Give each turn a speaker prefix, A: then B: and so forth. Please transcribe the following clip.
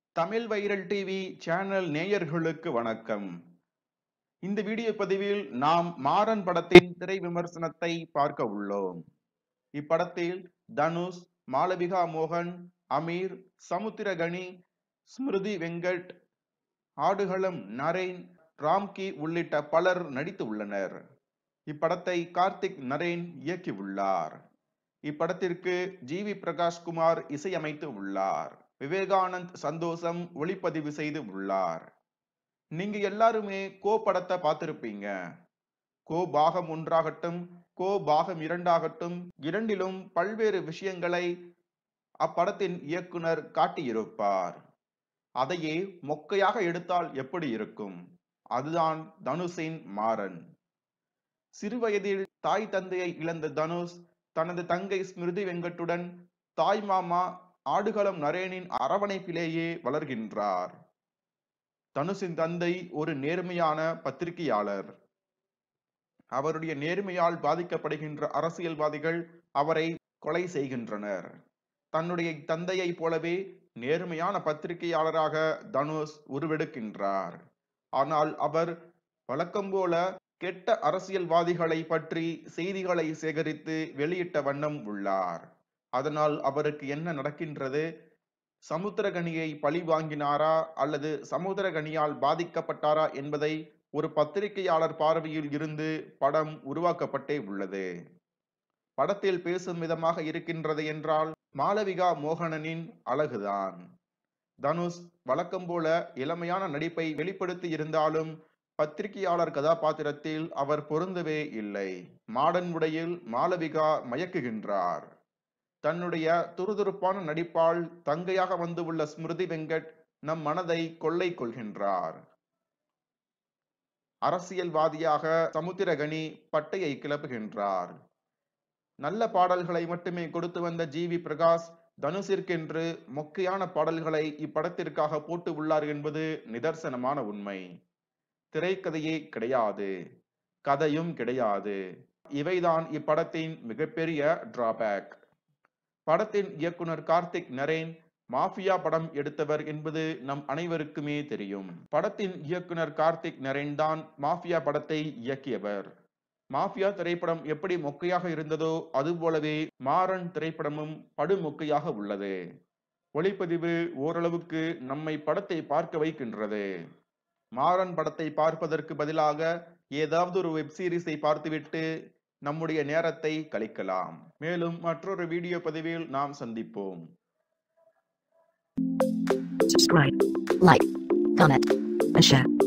A: Tamil viral TV channel நேயர்களுக்கு வணக்கம் இந்த வீடியோ பதிவில் நாம் மாறன் படத்தின் திரை விமர்சனத்தை பார்க்க உள்ளோம் இப்படத்தில் தனுஷ் மாளவிகா மோகன் அமீர் சமுத்திரகனி ஸ்மிருதி வெங்கட் ஆடுகளம் நரேன் ராம்கி உள்ளிட்ட பலர் நடித்து உள்ளனர் இப்படத்தை கார்த்திக் நரேன் இயக்கியுள்ளார் இப்படத்திற்கு ஜி வி பிரகாஷ்குமார் இசையமைத்து உள்ளார் விவேகானந்த் சந்தோஷம் ஒளிப்பதிவு செய்து உள்ளார் நீங்க எல்லாருமே கோ படத்தை பார்த்திருப்பீங்க கோ பாகம் ஒன்றாகட்டும் கோ பாகம் இரண்டாகட்டும் இரண்டிலும் பல்வேறு விஷயங்களை அப்படத்தின் இயக்குனர் காட்டியிருப்பார் அதையே மொக்கையாக எடுத்தால் எப்படி இருக்கும் அதுதான் தனுஷின் மாறன் சிறுவயதில் தாய் தந்தையை இழந்த தனுஷ் தனது தங்கை ஸ்மிருதி வெங்கட்டுடன் தாய் மாமா ஆடுகளம் நரேனின் அரவணைப்பிலேயே வளர்கின்றார் தனுஷின் தந்தை ஒரு நேர்மையான பத்திரிகையாளர் அவருடைய நேர்மையால் பாதிக்கப்படுகின்ற அரசியல்வாதிகள் அவரை கொலை செய்கின்றனர் தன்னுடைய தந்தையைப் போலவே நேர்மையான பத்திரிகையாளராக தனுஷ் உருவெடுக்கின்றார் ஆனால் அவர் வழக்கம் போல கெட்ட அரசியல்வாதிகளை பற்றி செய்திகளை சேகரித்து வெளியிட்ட வண்ணம் உள்ளார் அதனால் அவருக்கு என்ன நடக்கின்றது சமுத்திரகனியை பழி வாங்கினாரா அல்லது சமுத்திரகனியால் பாதிக்கப்பட்டாரா என்பதை ஒரு பத்திரிகையாளர் பார்வையில் இருந்து படம் உருவாக்கப்பட்டே உள்ளது படத்தில் பேசும் விதமாக இருக்கின்றது என்றால் மாளவிகா மோகனனின் அழகுதான் தனுஷ் வழக்கம் போல இளமையான நடிப்பை வெளிப்படுத்தி இருந்தாலும் பத்திரிகையாளர் கதாபாத்திரத்தில் அவர் பொருந்தவே இல்லை மாடன் உடையில் மாளவிகா மயக்குகின்றார் தன்னுடைய துருதுருப்பான நடிப்பால் தங்கையாக வந்து உள்ள ஸ்மிருதி வெங்கட் நம் மனதை கொள்ளை கொள்கின்றார் அரசியல்வாதியாக சமுத்திரகனி பட்டையை கிளப்புகின்றார் நல்ல பாடல்களை மட்டுமே கொடுத்து வந்த ஜி வி பிரகாஷ் தனுஷிற்கென்று மொக்கையான பாடல்களை இப்படத்திற்காக போட்டு உள்ளார் என்பது நிதர்சனமான உண்மை திரைக்கதையே கிடையாது கதையும் கிடையாது இவைதான் இப்படத்தின் மிகப்பெரிய டிராபேக் படத்தின் இயக்குனர் கார்த்திக் நரேன் மாஃபியா படம் எடுத்தவர் என்பது நம் அனைவருக்குமே தெரியும் படத்தின் இயக்குனர் கார்த்திக் நரேன் தான் மாஃபியா படத்தை இயக்கியவர் மாஃபியா திரைப்படம் எப்படி மொக்கையாக இருந்ததோ அதுபோலவே மாறன் திரைப்படமும் படு மொக்கையாக உள்ளது ஒளிப்பதிவு ஓரளவுக்கு நம்மை படத்தை பார்க்க வைக்கின்றது மாறன் படத்தை பார்ப்பதற்கு பதிலாக ஏதாவது ஒரு வெப் சீரிஸை பார்த்துவிட்டு நம்முடைய நேரத்தை கழிக்கலாம் மேலும் மற்றொரு வீடியோ பதிவில் நாம் சந்திப்போம்
B: subscribe, like, comment, and share.